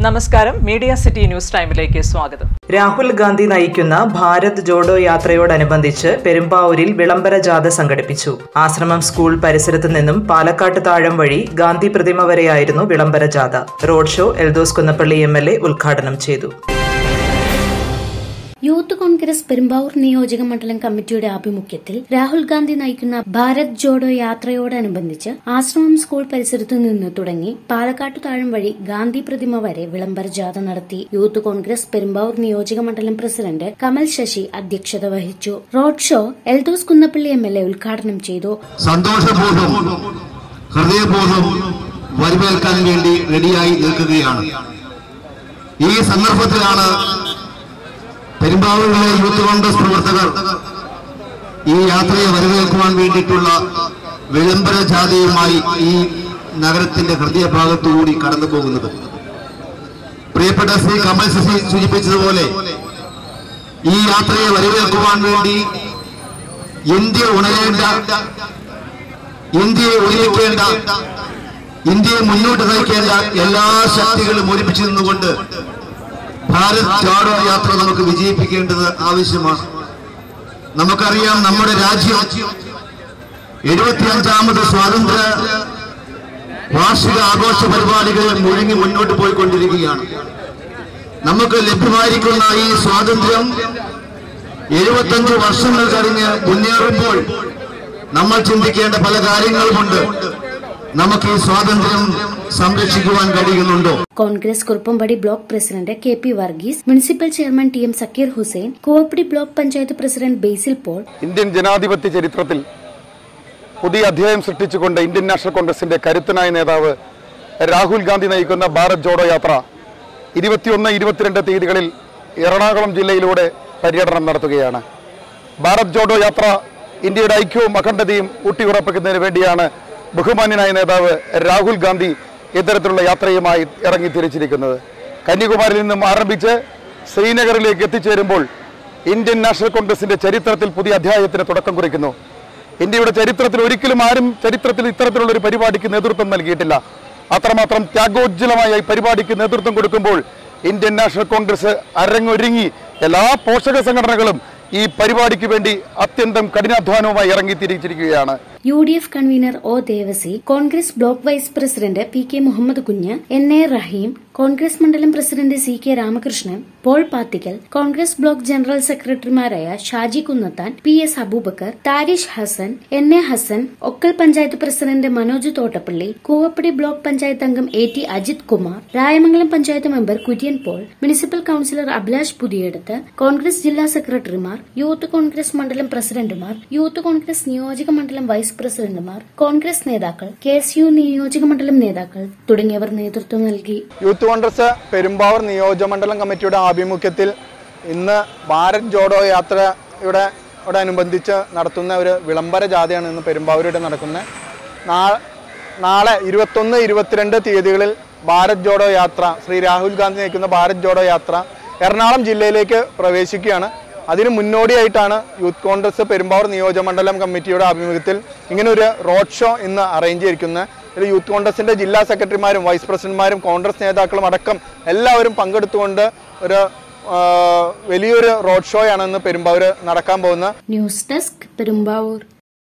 നമസ്കാരം media city news ടൈമിലേക്ക് സ്വാഗതം രാഹുൽ ഗാന്ധി നയിക്കുന്ന ഭാരത് ജോഡോ യാത്രയോടനുബന്ധിച്ച് പെരുമ്പാവൂരിൽ വിളംബര ജാഥ സംഘടിപ്പിച്ചു ആശ്രമം സ്കൂൾ പരിസരത്ത് നിന്നും പാലക്കാട്ട് താഴം വഴി ഗാന്ധി പ്രതിമ വരെയായിരുന്നു വിളംബര ജാഥ road show Eldhose Kunnappilly M L A ഉദ്ഘാടനം ചെയ്തു യൂത്ത് കോൺഗ്രസ് പെരുമ്പാവൂർ നിയോജക മണ്ഡലം കമ്മിറ്റിയുടെ ആഭിമുഖ്യത്തിൽ രാഹുൽ ഗാന്ധി നയിക്കുന്ന ഭാരത് ജോഡോ യാത്രയോടനുബന്ധിച്ച് ആശ്രമം സ്കൂൾ പരിസരത്തു നിന്ന് തുടങ്ങി പാലക്കാട്ടു താഴം വഴി ഗാന്ധി പ്രതിമ വരെ വിളംബര ജാഥ നടത്തി യൂത്ത് കോൺഗ്രസ് പെരുമ്പാവൂർ നിയോജക മണ്ഡലം പ്രസിഡന്റ് കമൽ ശശി അധ്യക്ഷത വഹിച്ചു road show Eldhose Kunnappilly M L A ഉദ്ഘാടനം ചെയ്തു സന്തോഷപൂർവ്വം ഹൃദയപൂർവ്വം വരവേൽക്കാൻ വേണ്ടി റെഡിയായി നിൽക്കുകയാണ് ഈ സന്ദർഭത്തിലാണ് പെരുമ്പാവൂരിലെ യൂത്ത് കോൺഗ്രസ് പ്രവർത്തകർ ഈ യാത്രയെ വരവേൽക്കുവാൻ വേണ്ടിയിട്ടുള്ള വിളംബര ജാഥയുമായി ഈ നഗരത്തിന്റെ ഹൃദയഭാഗത്തുകൂടി കടന്നു പോകുന്നത് പ്രിയപ്പെട്ട ശ്രീ കമൽ ശശി സൂചിപ്പിച്ചതുപോലെ ഈ യാത്രയെ വരവേൽക്കുവാൻ വേണ്ടി ഇന്ത്യ ഉണരേണ്ട ഇന്ത്യയെ ഒരുമിക്കേണ്ട ഇന്ത്യയെ മുന്നോട്ട് നയിക്കേണ്ട എല്ലാ ശക്തികളും ഒരുമിച്ച് നിന്നുകൊണ്ട് ഭാരത് ജോഡോ യാത്ര നമുക്ക് വിജയിപ്പിക്കേണ്ടത് ആവശ്യമാണ് നമുക്കറിയാം നമ്മുടെ രാജ്യം എഴുപത്തിയഞ്ചാമത് സ്വാതന്ത്ര്യ വാർഷിക ആഘോഷ പരിപാടികൾ മുഴുങ്ങി മുന്നോട്ട് പോയിക്കൊണ്ടിരിക്കുകയാണ് നമുക്ക് ലഭ്യമായിരിക്കുന്ന ഈ സ്വാതന്ത്ര്യം എഴുപത്തഞ്ച് വർഷങ്ങൾ കഴിഞ്ഞ് മുന്നേറുമ്പോൾ നമ്മൾ ചിന്തിക്കേണ്ട പല കാര്യങ്ങളുമുണ്ട് നമുക്ക് ഈ സ്വാതന്ത്ര്യം സംരക്ഷിക്കുവാൻ കഴിയുന്നുണ്ടോ Congress Kuruppampady block president K P Varghese municipal chairman T M Zakir Hussain Koovappady block panchayat president Basil Paul Indian ജനാധിപത്യ ചരിത്രത്തിൽ പുതിയ അധ്യായം സൃഷ്ടിച്ചുകൊണ്ട് ഇന്ത്യൻ നാഷണൽ കോൺഗ്രസിന്റെ കരുത്തനായ നേതാവ് രാഹുൽ ഗാന്ധി നയിക്കുന്ന ഭാരത് ജോഡോ യാത്ര ഇരുപത്തിയൊന്ന് ഇരുപത്തിരണ്ട് തീയതികളിൽ എറണാകുളം ജില്ലയിലൂടെ പര്യടനം നടത്തുകയാണ് ഭാരത് ജോഡോ യാത്ര ഇന്ത്യയുടെ ഐക്യവും അഖണ്ഡതയും ഊട്ടിയുറപ്പിക്കുന്നതിന് വേണ്ടിയാണ് ബഹുമാന്യനായ നേതാവ് രാഹുൽ ഗാന്ധി ഇത്തരത്തിലുള്ള യാത്രയുമായി ഇറങ്ങി തിരിച്ചിരിക്കുന്നത് കന്യാകുമാരിയിൽ നിന്നും ആരംഭിച്ച് ശ്രീനഗറിലേക്ക് എത്തിച്ചേരുമ്പോൾ ഇന്ത്യൻ നാഷണൽ കോൺഗ്രസിന്റെ ചരിത്രത്തിൽ പുതിയ അധ്യായത്തിന് തുടക്കം കുറിക്കുന്നു ഇന്ത്യയുടെ ചരിത്രത്തിൽ ഒരിക്കലും ആരും ചരിത്രത്തിൽ ഇത്തരത്തിലുള്ള ഒരു പരിപാടിക്ക് നേതൃത്വം നൽകിയിട്ടില്ല അത്രമാത്രം ത്യാഗോജ്ജലമായ ഈ പരിപാടിക്ക് നേതൃത്വം കൊടുക്കുമ്പോൾ ഇന്ത്യൻ നാഷണൽ കോൺഗ്രസ് അരങ്ങൊരുങ്ങി എല്ലാ പോഷക സംഘടനകളും ഈ പരിപാടിക്ക് വേണ്ടി അത്യന്തം കഠിനാധ്വാനവുമായി ഇറങ്ങി തിരിച്ചിരിക്കുകയാണ് U D F convener O Devassy Congress block vice president P K Muhammad Kunju N A Rahim Congress മണ്ഡലം president C K Ramakrishnan Paul Pathikkal Congress block general സെക്രട്ടറിമാരായ Shaji Kunnathan P S Aboobacker Tharish Hassan N A Hassan Okkal panchayat president Manoj Thottappilly Koovappady block panchayat അംഗം A T Ajith Kumar Rayamangalam panchayat member Kurian Paul municipal councillor Abhilash Puthiyadath Congress ജില്ലാ സെക്രട്ടറിമാർ youth Congress മണ്ഡലം പ്രസിഡന്റുമാർ youth Congress നിയോജക മണ്ഡലം vice പ്രസിഡന്റുമാർ കോൺഗ്രസ് നേതാക്കൾ കെ എസ് യു നിയോജക മണ്ഡലം നേതാക്കൾ തുടങ്ങിയവർ നേതൃത്വം നൽകി യൂത്ത് കോൺഗ്രസ് പെരുമ്പാവൂർ നിയോജകമണ്ഡലം കമ്മിറ്റിയുടെ ആഭിമുഖ്യത്തിൽ ഇന്ന് ഭാരത് ജോഡോ യാത്രയുടെ യോടനുബന്ധിച്ച് നടത്തുന്ന ഒരു വിളംബര ജാഥയാണ് ഇന്ന് പെരുമ്പാവൂരിടെ നടക്കുന്നത് നാ- നാളെ ഇരുപത്തൊന്ന് ഇരുപത്തിരണ്ട് തീയതികളിൽ ഭാരത് ജോഡോ യാത്ര ശ്രീ രാഹുൽ ഗാന്ധി നയിക്കുന്ന ഭാരത് ജോഡോ യാത്ര എറണാകുളം ജില്ലയിലേക്ക് പ്രവേശിക്കുകയാണ് അതിന് മുന്നോടിയായിട്ടാണ് യൂത്ത് കോൺഗ്രസ് പെരുമ്പാവൂർ നിയോജകമണ്ഡലം കമ്മിറ്റിയുടെ ആഭിമുഖ്യത്തിൽ ഇങ്ങനെ ഒരു റോഡ് ഷോ ഇന്ന് അറേഞ്ച് ചെയ്തിരിക്കുന്നത് ഇതിൽ യൂത്ത് കോൺഗ്രസിന്റെ ജില്ലാ സെക്രട്ടറിമാരും വൈസ് പ്രസിഡന്റുമാരും കോൺഗ്രസ് നേതാക്കളും അടക്കം എല്ലാവരും പങ്കെടുത്തുകൊണ്ട് ഒരു ആ, വലിയൊരു റോഡ് ഷോയാണ് ഇന്ന് പെരുമ്പാവൂർ നടക്കാൻ പോകുന്നത് ന്യൂസ് ഡെസ്ക് പെരുമ്പാവൂർ